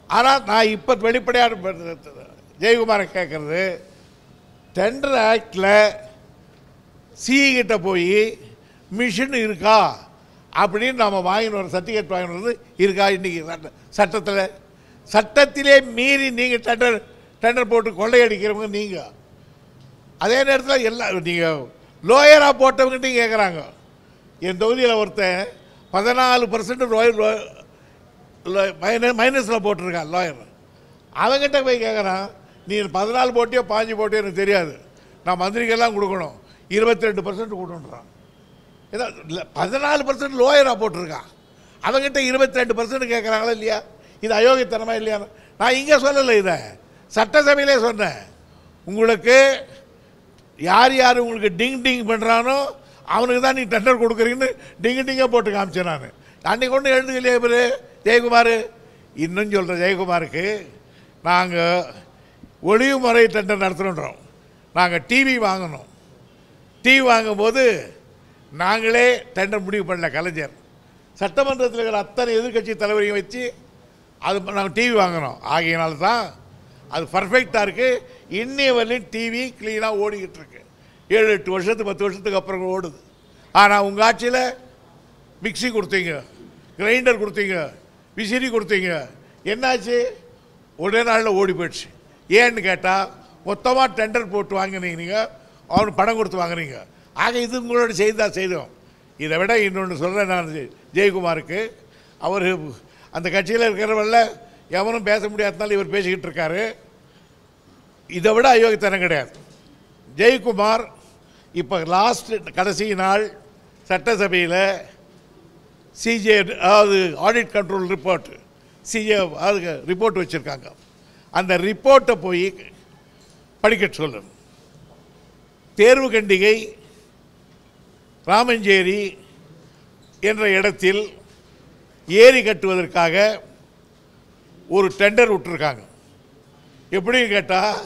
ஆனால் நான் இப்போ வெளிப்படையாக ஜெயக்குமாரை கேட்குறது டெண்டர் ஆக்டில் சிஇ கிட்ட போய் மிஷின் இருக்கா அப்படின்னு நம்ம வாங்கிட்டு வர சர்டிஃபிகேட் வாங்கிட்டு வந்து இருக்கா இன்றைக்கி சட்ட சட்டத்தில் சட்டத்திலே மீறி நீங்கள் டெண்டர் டெண்டர் போட்டு கொள்ளையடிக்கிறவங்க நீங்கள் அதே நேரத்தில் எல்லா நீங்கள் லோயராக போட்டவங்ககிட்டையும் கேட்குறாங்க என் தொகுதியில் ஒருத்தன் பதினாலு பர்சன்ட் லோயர் மைனஸில் போட்டிருக்கான் லோயர் அவங்ககிட்ட போய் கேட்குறான் நீ பதினாலு போட்டியோ பாஞ்சு போட்டியோ எனக்கு தெரியாது நான் மந்திரிக்கெல்லாம் கொடுக்கணும் இருபத்தி ரெண்டு பர்சன்ட் கொடுன்றான் ஏதோ இல்லை பதினாலு பர்சன்ட் லோயராக போட்டிருக்கான் அவங்ககிட்ட இருபத்தி ரெண்டு பர்சன்ட் கேட்குறாங்களா இல்லையா இது அயோக்கியத்தனமா இல்லையா நான் இங்கே சொல்லலை இதை சட்டசபையிலே சொன்னேன் உங்களுக்கு யார் யார் உங்களுக்கு டிங் டிங் பண்ணுறானோ அவனுக்கு தான் நீ டெண்டர் கொடுக்குறீங்கன்னு டிங்கு டிங்காக போட்டு காமிச்சேன் நான் அன்னைக்கு ஒன்று எழுதுக்கலையே இவர் ஜெயக்குமார் இன்னும் சொல்கிற ஜெயக்குமாருக்கு நாங்கள் ஒளிவு முறை டெண்டர் நடத்துகிறோம் நாங்கள் டிவி வாங்கணும் டிவி வாங்கும்போது நாங்களே டெண்டர் முடிவு பண்ணல கலைஞர் சட்டமன்றத்தில் இருக்கிற அத்தனை எதிர்க்கட்சி தலைவரையும் வச்சு அது நாங்கள் டிவி வாங்கினோம் ஆகையினால தான் அது பர்ஃபெக்டாக இருக்குது இன்னைய வரையிலும் டிவி க்ளீனாக ஓடிக்கிட்டு இருக்கு ஏழு எட்டு வருஷத்துக்கு பத்து வருஷத்துக்கு அப்புறம் ஓடுது ஆனால் உங்கள் ஆட்சியில் மிக்ஸி கொடுத்தீங்க கிரைண்டர் கொடுத்தீங்க விசிறி கொடுத்தீங்க என்னாச்சு ஒரே நாளில் ஓடி போயிடுச்சு ஏன்னு கேட்டால் மொத்தமாக டெண்டர் போட்டு வாங்கினீங்க நீங்கள் அவனுக்கு பணம் கொடுத்து வாங்குறீங்க ஆக இது உங்களோட செய்தா செய்தோம் இதை விட இன்னொன்று சொல்கிறேன் நான் ஜெ- ஜெயக்குமாருக்கு அவர் அந்த கட்சியில் இருக்கிறவல்ல எவனும் பேச முடியாதனால இவர் பேசிக்கிட்டு இருக்காரு இதை விட அயோக்கியத்தனம் கிடையாது ஜெயக்குமார் இப்போ லாஸ்ட் கடைசி நாள் சட்டசபையில் சிஜே அதாவது ஆடிட் கண்ட்ரோல் ரிப்போர்ட் சிஜே அதுக்கு ரிப்போர்ட் வச்சுருக்காங்க அந்த ரிப்போர்ட்டை போய் படிக்க சொல்லணும் தேர்வு கண்டிகை ராமஞ்சேரி என்ற இடத்தில் ஏரி கட்டுவதற்காக ஒரு டெண்டர் விட்டுருக்காங்க எப்படின்னு கேட்டால்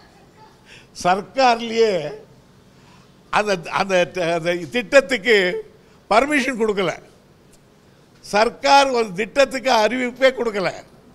சர்க்கார்லேயே அந்த அந்த ட- அந்த திட்டத்துக்கு பர்மிஷன் கொடுக்கல சர்க்கார் ஒரு திட்டத்துக்கு அறிவிப்பே கொடுக்கல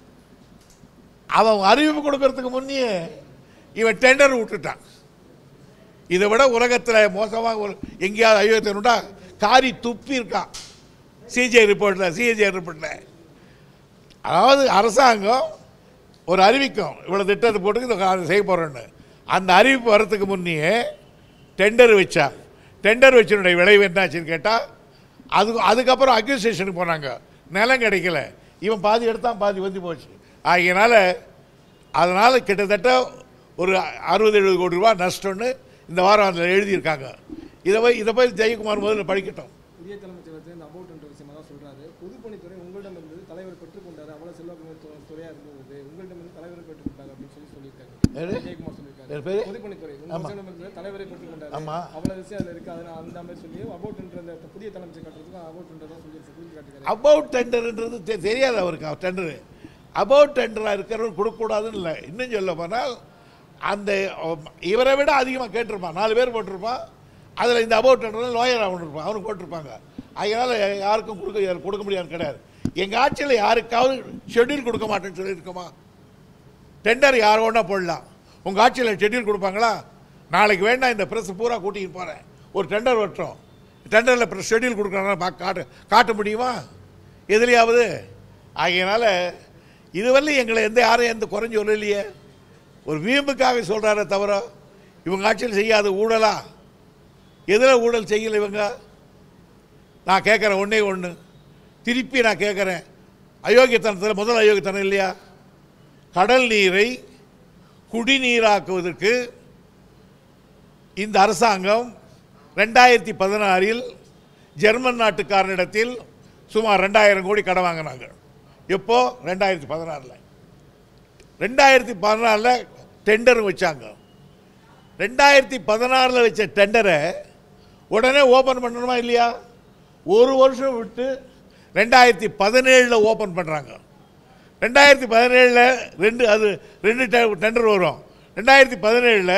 அவன் அறிவிப்பு கொடுக்கறதுக்கு முன்னே இவன் டெண்டர் விட்டுட்டான் இதை விட உலகத்தில் மோசமாக ஒரு எங்கேயாவது அயோத்தியனுடா காரி துப்பி இருக்கான் சிஜே ரிப்போர்ட்டில் சிஜே ரிப்போர்ட்டில் அதாவது அரசாங்கம் ஒரு அறிவிக்கும் இவ்வளோ திட்டத்தை போட்டு இதை கா- செய்ய போகிறோன்னு அந்த அறிவிப்பு வரத்துக்கு முன்னே டெண்டர் வச்சா டெண்டர் வச்சனுடைய விளைவு என்னாச்சுன்னு கேட்டால் அது அதுக்கப்புறம் அக்யூசேஷனுக்கு போனாங்க நிலம் கிடைக்கல இவன் பாதி எடுத்தான் பாதி வந்து போச்சு ஆகையினால அதனால் கிட்டத்தட்ட ஒரு அறுபது எழுபது கோடி ரூபா நஷ்டம்னு இந்த வாரம் அதில் எழுதியிருக்காங்க இதை போய் இதை போய் ஜெயக்குமார் முதல்ல படிக்கட்டும் புதிய தலைமைச் செயலகத்தில் இந்த அபவுட் என்ற விஷயமா தான் சொல்றாரு பொதுப்பணித்துறை உங்களிடம் இருந்தது தலைவர் பெற்றுக்கொண்டாரு அவ்வளவு செல்வாக்கு து- துறையா இருந்தது உங்களிடம் இருந்து தலைவரை பெற்றுக்கொண்டாங்க அப்படின்னு சொல்லி சொல்லியிருக்காங்க யாரு? ஜெயக்குமார் சொல்லியிருக்காரு யார் பேரு? பொதுப்பணித்துறை ஆமா. உங்களிடம் இருந்தது தலைவரை பெற்றுக்கொண்டாரு ஆமா. அவ்வளவு விஷயம் அதுல இருக்கு அதனால அந்த மாதிரி சொல்லி அபவுட் என்ற அந்த புதிய தலைமைச் கட்டுறதுக்கும் அபவுட் என்றதான் சொல்லி சொல்லி காட்டுகிறாரு அபவுட் டெண்டர்ன்றது தெ- தெரியாது அவருக்கு டெண்டரு அபவுட் டெண்டராக இருக்கிறவங்க கொடுக்கக்கூடாதுன்னு இல்லை இன்னும் சொல்ல போனால் அந்த அஹ், இவரை விட அதிகமாக கேட்டிருப்பான் நாலு பேர் போட்டிருப்பான் அதில் இந்த அபவுட் டெண்டர் லோயர் அவனு இருப்பான் அவனுக்கு போட்டிருப்பாங்க அதனால் யாருக்கும் கொடுக்க யார் கொடுக்க முடியாது கிடையாது எங்கள் ஆட்சியில் யாருக்காவது ஷெட்யூல் கொடுக்க மாட்டேன்னு சொல்லியிருக்கோமா டெண்டர் யார் வேணா போடலாம் உங்கள் ஆட்சியில் ஷெட்யூல் கொடுப்பாங்களா நாளைக்கு வேண்டாம் இந்த ப்ரெஸ் பூரா கூட்டிகிட்டு போகிறேன் ஒரு டெண்டர் வட்டோம் டெண்டரில் ப்ரெஸ் ஷெட்யூல் கொடுக்குறாங்க பார்க்க காட்ட காட்ட முடியுமா எதுலையாவது ஆகையினால இதுவரையிலும் எங்களை எந்த யாரும் எந்த குறைஞ்சு சொல்லலையே ஒரு வீம்புக்காக சொல்கிறாரே தவிர இவங்க ஆட்சியில் செய்யாத ஊழலா எதில் ஊழல் செய்யலை இவங்க நான் கேட்குறேன் ஒன்றே ஒன்று திருப்பி நான் கேட்குறேன் அயோக்கியத்தனத்தில் முதல் அயோக்கியத்தனம் இல்லையா கடல் நீரை குடிநீராக்குவதற்கு இந்த அரசாங்கம் ரெண்டாயிரத்தி பதினாறில் ஜெர்மன் நாட்டுக்காரனிடத்தில் சுமார் ரெண்டாயிரம் கோடி கடன் வாங்கினாங்க எப்போ ரெண்டாயிரத்தி பதினாறில் ரெண்டாயிரத்தி பதினாலில் டெண்டர் வச்சாங்க ரெண்டாயிரத்தி பதினாறில் வச்ச டெண்டரை உடனே ஓப்பன் பண்ணணுமா இல்லையா ஒரு வருஷம் விட்டு ரெண்டாயிரத்தி பதினேழில் ஓப்பன் பண்ணுறாங்க ரெண்டாயிரத்தி பதினேழில் ரெண்டு அது ரெண்டு டெண்டர் வரும் ரெண்டாயிரத்தி பதினேழில்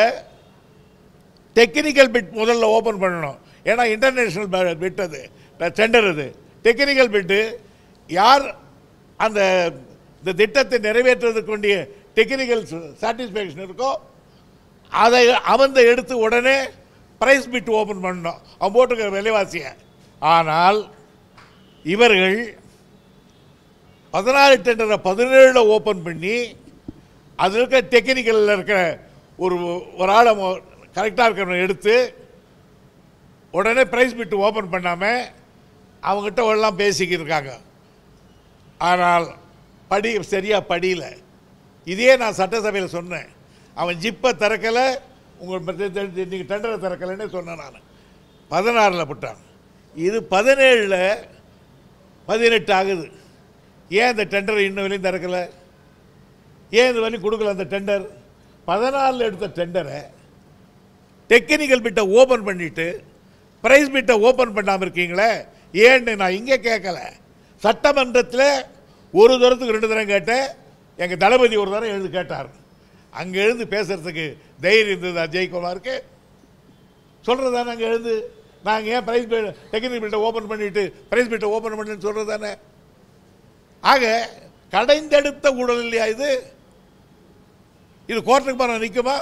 டெக்னிக்கல் பிட் முதல்ல ஓப்பன் பண்ணணும் ஏன்னா இன்டர்நேஷ்னல் பிட் அது டெண்டர் அது டெக்னிக்கல் பிட்டு யார் அந்த இந்த திட்டத்தை நிறைவேற்றுவதற்கு வேண்டிய டெக்னிக்கல் சாட்டிஸ்ஃபேக்ஷன் இருக்கோ அதை அவந்த எடுத்து உடனே பிரைஸ் பிட் ஓப்பன் பண்ணணும் அவன் போட்டிருக்கிற விலைவாசியை ஆனால் இவர்கள் பதினாறு டெண்டரை பதினேழில் ஓப்பன் பண்ணி அதில் இருக்கிற டெக்னிக்கலில் இருக்கிற ஒரு ஒரு ஆளை கரெக்டாக இருக்கிறவனை எடுத்து உடனே ப்ரைஸ் பிட்டு ஓப்பன் பண்ணாமல் அவங்ககிட்ட எல்லாம் பேசிக்கிருக்காங்க ஆனால் படி சரியாக படியல இதே நான் சட்டசபையில் சொன்னேன் அவன் ஜிப்பை திறக்கலை உங்கள் நீங்கள் டெண்டரை திறக்கலைன்னு சொன்னேன் நான் பதினாறில் போட்டான் இது பதினேழில் பதினெட்டு ஆகுது ஏன் இந்த டெண்டர் இன்னும் வரையும் திறக்கலை ஏன் இது வரையும் கொடுக்கல அந்த டெண்டர் பதினாலில் எடுத்த டெண்டரை டெக்னிக்கல் பிட்டை ஓப்பன் பண்ணிட்டு பிரைஸ் பிட்டை ஓப்பன் பண்ணாமல் இருக்கீங்களே ஏன்னு நான் இங்கே கேட்கல சட்டமன்றத்தில் ஒரு தூரத்துக்கு ரெண்டு தரம் கேட்டேன் எங்கள் தளபதி ஒரு தரம் எழுந்து கேட்டார் அங்கே எழுந்து பேசுறதுக்கு தைரியம் இருந்ததா ஜெயக்குமாருக்கு சொல்கிறது தானே அங்கே எழுந்து நாங்கள் ஏன் ப்ரைஸ் டெக்னிக்கல் பிட்டை ஓப்பன் பண்ணிட்டு ப்ரைஸ் பிட்டை ஓப்பன் பண்ணுன்னு சொல்கிறது தானே ஆக கடைந்தெடுத்த ஊழல் இல்லையா இது இது கோர்ட்டுக்கு போன நிற்குமா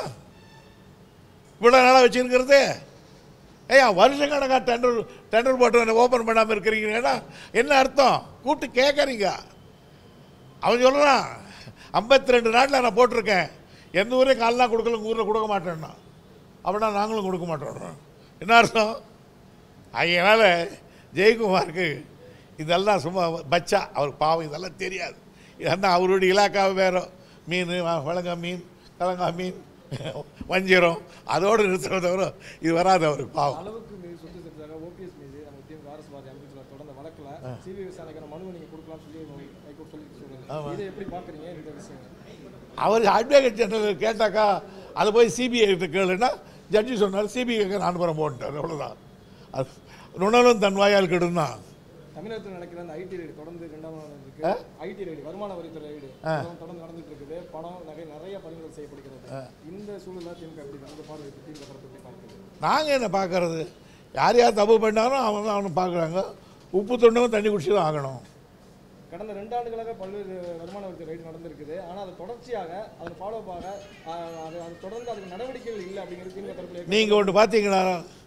இவ்வளோ நாளாக வச்சுருக்கிறது ஏய்யா வருஷம் கணக்காக டெண்டர் டெண்டர் போட்டு ஓப்பன் பண்ணாமல் இருக்கிறீங்கன்னா என்ன அர்த்தம் கூப்பிட்டு கேட்குறீங்க அவன் சொல்கிறான் ஐம்பத்தி ரெண்டு நாட்டில் நான் போட்டிருக்கேன் எந்த ஊரையும் கால்லாம் கொடுக்கல உங்கள் ஊரில் கொடுக்க மாட்டேன்னா அப்படின்னா நாங்களும் கொடுக்க மாட்டோம் என்ன அர்த்தம் அதனால் ஜெயக்குமாருக்கு இதெல்லாம் சும்மா பச்சா அவருக்கு பாவம் இதெல்லாம் தெரியாது இதெல்லாம் அவருடைய இலாக்காவை வேறு மீன் வ- வழங்கா மீன் கலங்கா மீன் வஞ்சிரம் அதோடு நிறுத்துறத தவிர இது வராது அவருக்கு பாவம் அளவுக்கு மீறி சொத்து சேர்த்ததாக ஓபிஎஸ் மீது நம்ம திமுக அரசு பாரதி அமைச்சர் தொடர்ந்த வழக்கில் சிபிஐ விசாரணைக்கான மனுவை நீங்கள் கொடுக்கலாம்னு சொல்லி ஹைகோர்ட் சொல்லி சொல்லுங்க இதை எப்படி பார்க்குறீங்க இந்த விஷயம் அவர் அட்வொகேட் ஜெனரல் கேட்டாக்கா அதை போய் சிபிஐ கிட்ட கேளுன்னா ஜட்ஜி சொன்னார் சிபிஐக்கு நான் அனுப்புகிறேன் போன்ட்டார் அவ்வளோதான் அது நுணலும் தன் வாயால் கெடுந்தான் தமிழகத்தில் நடக்கிற அந்த ஐடி ரைடு தொடர்ந்து ரெண்டாம் நாள் இருக்கு ஐடி ரைடு வருமான வரித்துறை ரைடு தொடர்ந்து நடந்துட்டு இருக்குது பணம் நகை நிறைய பறிமுதல் செய்யப்படுகிறது இந்த சூழலில் திமுக எப்படி அந்த பார்வை திமுக தரப்பு எப்படி பார்க்குறது நாங்கள் என்ன பார்க்கறது யார் யார் தப்பு பண்ணாலும் அவங்க தான் அவனை பார்க்குறாங்க உப்பு தொண்டவும் தண்ணி குடிச்சு தான் ஆகணும் கடந்த ரெண்டு ஆண்டுகளாக பல்வேறு வருமான வரித்துறை ரைடு நடந்திருக்குது ஆனால் அது தொடர்ச்சியாக அதன் ஃபாலோ ஆக ஆஹ், அது அது தொடர்ந்து அதுக்கு நடவடிக்கைகள் இல்லை அப்படிங்கிறது திமுக தரப்பில் நீங்கள் ஒன்று பார்த்தீங்கன்னா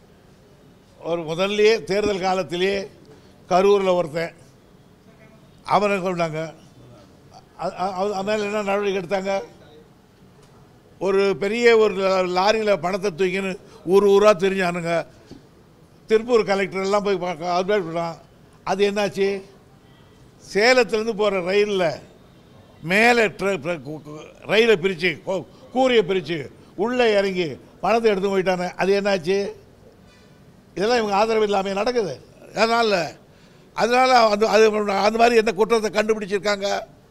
ஒரு முதல்லயே தேர்தல் காலத்திலேயே கரூரில் ஒருத்தன் அவனை கொண்டாங்க அவன் மேலே என்ன நடவடிக்கை எடுத்தாங்க ஒரு பெரிய ஒரு லாரியில் பணத்தை தூக்கின்னு ஊர் ஊராக தெரிஞ்சானுங்க திருப்பூர் கலெக்டர் எல்லாம் போய் பார்க்க அட்வைட் பண்ணான் அது என்னாச்சு சேலத்துலேருந்து போகிற ரயிலில் மேலே ட்ர- ட்ர- கு- கு- ரயிலை பிரித்து கூரையை பிரித்து உள்ளே இறங்கி பணத்தை எடுத்து போயிட்டானே அது என்னாச்சு இதெல்லாம் இவங்க ஆதரவு இல்லாமல் நடக்குது அதனால் அதனால் அந்த அது அந்த மாதிரி என்ன குற்றத்தை கண்டுபிடிச்சிருக்காங்க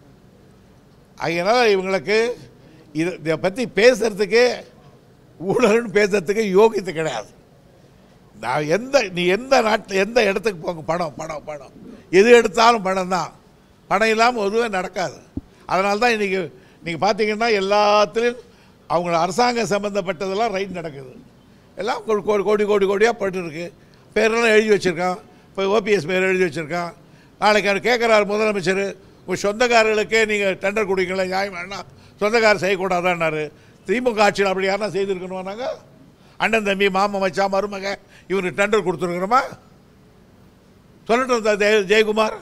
அதனால் இவங்களுக்கு இது இதை பற்றி பேசுறதுக்கே ஊழல்னு பேசுறதுக்கு யோகியத்தை கிடையாது நான் எந்த நீ எந்த நாட்டில் எந்த இடத்துக்கு போங்க பணம் பணம் பணம் எது எடுத்தாலும் பணம் தான் பணம் இல்லாமல் எதுவே நடக்காது அதனால தான் இன்றைக்கி நீங்கள் பார்த்தீங்கன்னா எல்லாத்துலேயும் அவங்க அரசாங்கம் சம்மந்தப்பட்டதெல்லாம் ரைட் நடக்குது எல்லாம் கோடி கோடி கோடி கோடி கோடியாக போட்டுருக்கு பேரெல்லாம் எழுதி வச்சுருக்கான் இப்போ ஓபிஎஸ் பேர் எழுதி வச்சுருக்கான் நாளைக்கு அவர் கேட்குறாரு முதலமைச்சர் உங்கள் சொந்தக்காரர்களுக்கே நீங்கள் டெண்டர் கொடுக்கல நியாயம் வேணாம் சொந்தக்காரர் செய்யக்கூடாதான்னாரு திமுக ஆட்சியில் அப்படி யாருன்னா செய்திருக்கணும் நாங்கள் அண்ணன் தம்பி மாமா மச்சான் மருமக இவனுக்கு டெண்டர் கொடுத்துருக்குறோமா சொல்லட்டும் த- ஜெய- ஜெயக்குமார்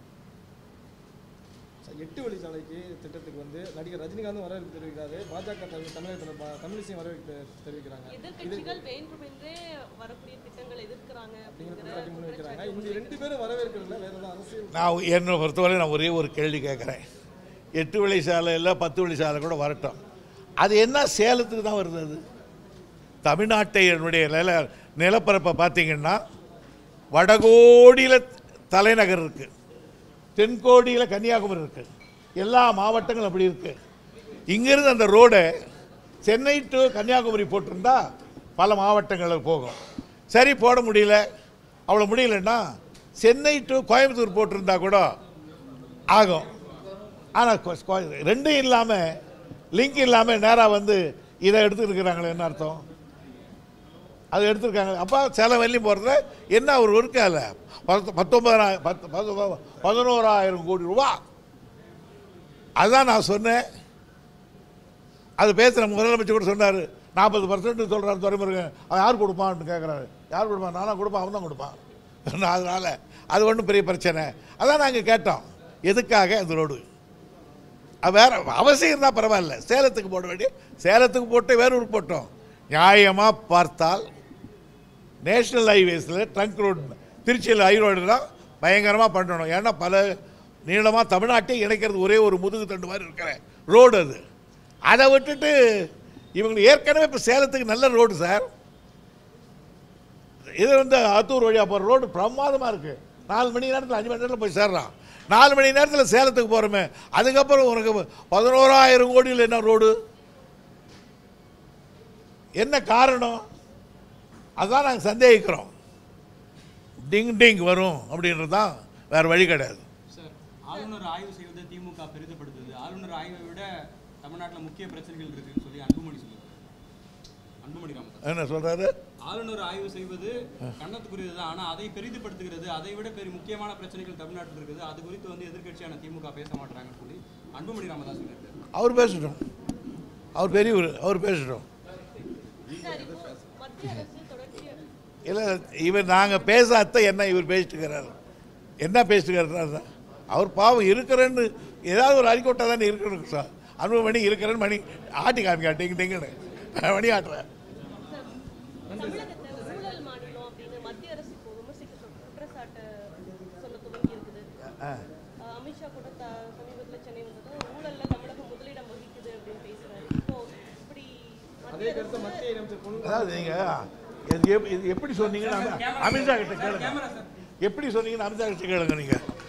எட்டு வழிச்சாலைக்கு திட்டத்துக்கு வந்து நடிகர் ரஜினிகாந்தும் வரவேற்பு தெரிவிக்கிறாரு பாஜக தலைவர் தமிழகத்தில் பா- தமிழிசையும் வரவேற்பு தெரிவிக்கிறாங்க எதிர்க்கட்சிகள் வேண்டுமென்றே வரக்கூடிய திட்டங்களை எதிர்க்கிறாங்க அப்படிங்கிற அப்படிங்கிற குற்றச்சாட்டு முன்வைக்கிறாங்க இந்த ரெண்டு பேரும் வரவேற்கிறதுல வேற ஏதாவது அரசியல் நான் என்னை பொறுத்தவரை நான் ஒரே ஒரு கேள்வி கேட்குறேன் எட்டு வழி சாலை இல்லை பத்து வழி சாலை கூட வரட்டும் அது என்ன சேலத்துக்கு தான் வருது அது தமிழ்நாட்டை என்னுடைய நில நிலப்பரப்பை பார்த்தீங்கன்னா வடகோடியில் தலைநகர் இருக்குது தென்கோடியில் கன்னியாகுமரி இருக்குது எல்லா மாவட்டங்களும் அப்படி இருக்குது இங்கேருந்து அந்த ரோடை சென்னை டு கன்னியாகுமரி போட்டிருந்தா பல மாவட்டங்களுக்கு போகும் சரி போட முடியல அவ்வளோ முடியலன்னா சென்னை டு கோயம்புத்தூர் போட்டிருந்தா கூட ஆகும் ஆனால் ரெண்டும் இல்லாமல் லிங்க் இல்லாமல் நேராக வந்து இதை எடுத்துருக்குறாங்களே என்ன அர்த்தம் அது எடுத்திருக்காங்க அப்போ சில வரையும் போகிறதுல என்ன ஒரு இருக்கால பத்து பத்தொன்பதாயிரம் பத்து பத்து பதினோராயிரம் கோடி ரூபா அதுதான் நான் சொன்னேன் அது பேசுகிற முதலமைச்சர் கூட சொன்னார் நாற்பது பர்சன்ட் சொல்கிறார் துறைமுருகன் அவன் யார் கொடுப்பான்னு கேட்குறாரு யார் கொடுப்பான் நானா கொடுப்பான் அவன் தான் கொடுப்பான் நான் அதனால் அது ஒன்றும் பெரிய பிரச்சனை அதான் நாங்கள் கேட்டோம் எதுக்காக அந்த ரோடு அது வேற அவசியம் இருந்தால் பரவாயில்ல சேலத்துக்கு போட வேண்டிய சேலத்துக்கு போட்டு வேற ஊருக்கு போட்டோம் நியாயமாக பார்த்தால் நேஷ்னல் ஹைவேஸில் ட்ரங்க் ரோடு திருச்சியில் ஹை ரோடு தான் பயங்கரமாக பண்ணணும் ஏன்னா பல நீளமாக தமிழ்நாட்டை இணைக்கிறது ஒரே ஒரு முதுகு தண்டு மாதிரி இருக்கிற ரோடு அது அதை விட்டுட்டு இவங்களுக்கு ஏற்கனவே இப்போ சேலத்துக்கு நல்ல ரோடு சார் இது வந்து ஆத்தூர் வழியாக போகிற ரோடு பிரமாதமாக இருக்குது நாலு மணி நேரத்தில் அஞ்சு மணி நேரத்தில் போய் சேர்றான் நாலு மணி நேரத்தில் சேலத்துக்கு போகிறோமே அதுக்கப்புறம் உனக்கு பதினோராயிரம் கோடியில் என்ன ரோடு என்ன காரணம் அதுதான் நாங்கள் சந்தேகிக்கிறோம் டிங் டிங் வரும் அப்படின்றது தான் வேறு வழி கிடையாது சார் ஆளுநர் ஆய்வு செய்வதை திமுக பெரிதுபடுத்துது ஆளுநர் ஆய்வை விட தமிழ்நாட்டில் முக்கிய பிரச்சனைகள் இருக்குன்னு சொல்லி அன்புமணி சொல்லுவார் அன்புமணி ராமதாஸ் என்ன சொல்கிறாரு ஆளுநர் ஆய்வு செய்வது கண்ணத்துக்குரியது தான் ஆனால் அதை பெரிதுபடுத்துகிறது அதை விட பெரிய முக்கியமான பிரச்சனைகள் தமிழ்நாட்டில் இருக்குது அது குறித்து வந்து எதிர்க்கட்சியான திமுக பேச மாட்டாங்கன்னு சொல்லி அன்புமணி ராமதாஸ் சொல்லியிருக்காரு அவர் பேசட்டும் அவர் பெரியவர் அவர் பேசட்டும் சார் இப்போ மத்திய அரசு தொடர்ச்சியா இல்லை இவர் நாங்கள் பேசாத என்ன இவர் பேசிட்டு இருக்கிறாரு என்ன பேசிட்டு இருக்கிறாரு அவர் பாவம் இருக்கிறேன்னு ஏதாவது ஒரு அறிக்கோட்டை தானே இருக்கணும் சார் அனுபவ மணி இருக்கிறேன்னு மணி ஆட்டி காமிக்கா டிங்கு டிங்குன்னு மணி ஆட்டுறேன் தமிழகத்தை ஊழல் மாநிலம் அப்படின்னு மத்திய அரசு இப்போ விமர்சிக்க சொல் குற்றச்சாட்டை சொல்ல துவங்கி இருக்குது அஹ் அமித்ஷா கூட த சமீபத்தில் சென்னை வந்ததும் ஊழல்ல தமிழகம் முதலிடம் வகிக்குது அப்படின்னு பேசுறாரு இப்போ இப்படி அதே மத்திய கருத்தை அரசு மத்திய அமைச்சர் பொன் அதாவது நீங்கள் இது எப்- இது எப்படி சொன்னீங்கன்னு அமி- அமித்ஷா கிட்ட கேளுங்க எப்படி சொன்னீங்கன்னு அமித்ஷா கிட்ட கேளுங்க நீங்கள்